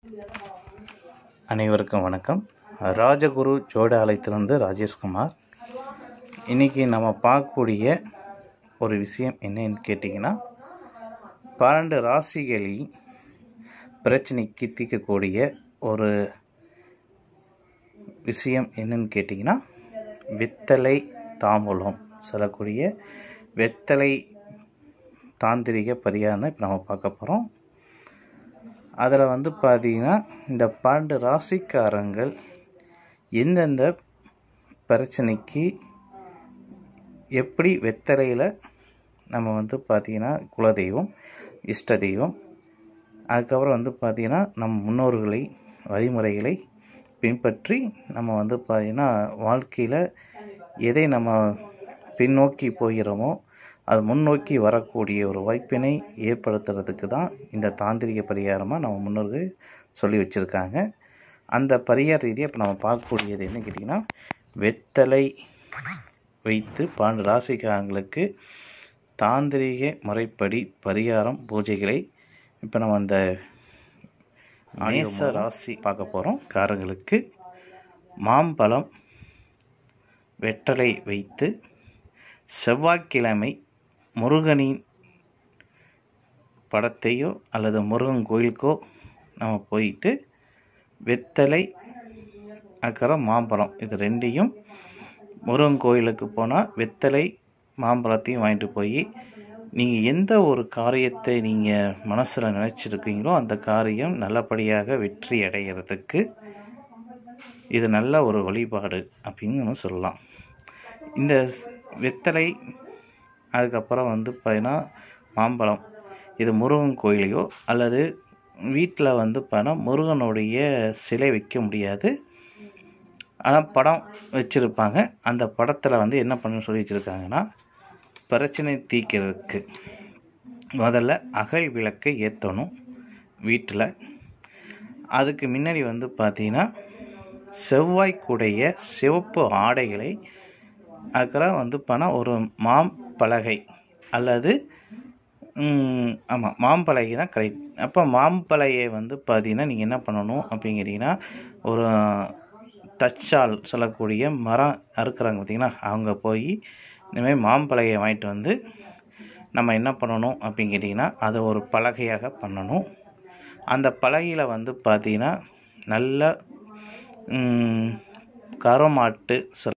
அனைவருக்கும் வணக்கம் ராஜகுரு ஜோட ஆலயத்திலிருந்து ராஜேஷ்குமார் இன்றைக்கி நம்ம பார்க்கக்கூடிய ஒரு விஷயம் என்னன்னு கேட்டிங்கன்னா பன்னெண்டு ராசிகளில் பிரச்சனைக்கு தீர்க்கக்கூடிய ஒரு விஷயம் என்னன்னு கேட்டிங்கன்னா வெத்தலை தாம்பூலம் சொல்லக்கூடிய வெத்தலை தாந்திரிக பரிகாரம் தான் இப்போ நம்ம பார்க்க போகிறோம் அதில் வந்து பார்த்தீங்கன்னா இந்த பன்னெண்டு ராசிக்காரங்கள் எந்தெந்த பிரச்சனைக்கு எப்படி வெத்தலையில் நம்ம வந்து பார்த்திங்கன்னா குலதெய்வம் இஷ்ட தெய்வம் அதுக்கப்புறம் வந்து பார்த்திங்கன்னா நம் முன்னோர்களை வழிமுறைகளை பின்பற்றி நம்ம வந்து பார்த்திங்கன்னா வாழ்க்கையில் எதை நம்ம பின்னோக்கி போகிறோமோ அது முன்னோக்கி வரக்கூடிய ஒரு வாய்ப்பினை ஏற்படுத்துறதுக்கு தான் இந்த தாந்திரிக பரிகாரமாக நம்ம முன்னோர்கள் சொல்லி வச்சுருக்காங்க அந்த பரிகார ரீதியாக இப்போ நம்ம பார்க்கக்கூடியது என்ன கேட்டிங்கன்னா வெத்தலை வைத்து பன்னெண்டு ராசிக்காரங்களுக்கு தாந்திரிக முறைப்படி பரிகாரம் பூஜைகளை இப்போ நம்ம அந்த மேச ராசி பார்க்க போகிறோம் காரங்களுக்கு மாம்பழம் வெற்றலை வைத்து செவ்வாய்க்கிழமை முருகனின் படத்தையோ அல்லது முருகன் கோயிலுக்கோ நம்ம போயிட்டு வெத்தலை அப்புறம் மாம்பழம் இது ரெண்டையும் முருகன் கோயிலுக்கு போனால் வெத்தலை மாம்பழத்தையும் வாங்கிட்டு போய் நீங்கள் எந்த ஒரு காரியத்தை நீங்கள் மனசில் நினச்சிருக்கீங்களோ அந்த காரியம் நல்லபடியாக வெற்றி அடைகிறதுக்கு இது நல்ல ஒரு வழிபாடு அப்படின்னு நம்ம சொல்லலாம் இந்த வெத்தலை அதுக்கப்புறம் வந்து பார்த்தீங்கன்னா மாம்பழம் இது முருகன் கோயிலையோ அல்லது வீட்டில் வந்து பார்த்தீங்கன்னா முருகனுடைய சிலை வைக்க முடியாது ஆனால் படம் வச்சுருப்பாங்க அந்த படத்தில் வந்து என்ன பண்ண சொல்லி வச்சுருக்காங்கன்னா பிரச்சனை தீர்க்கிறதுக்கு முதல்ல அகல் விளக்கை ஏற்றணும் வீட்டில் அதுக்கு முன்னாடி வந்து பார்த்தீங்கன்னா செவ்வாய்க்குடைய சிவப்பு ஆடைகளை அதுக்கப்புறம் வந்து பண்ணால் ஒரு மாம் பலகை அல்லது ஆமாம் மாம்பலகை தான் கரெக்ட் அப்போ மாம்பலகையை வந்து பார்த்தீங்கன்னா நீங்கள் என்ன பண்ணணும் அப்படிங்கிறீங்கன்னா ஒரு தச்சால் சொல்லக்கூடிய மரம் அறுக்கிறாங்க பார்த்தீங்கன்னா அவங்க போய் இந்தமாதிரி மாம்பலகையை வாங்கிட்டு வந்து நம்ம என்ன பண்ணணும் அப்படின்னு கேட்டிங்கன்னா அதை ஒரு பலகையாக பண்ணணும் அந்த பலகையில் வந்து பார்த்தீங்கன்னா நல்ல கரமாட்டு சொல்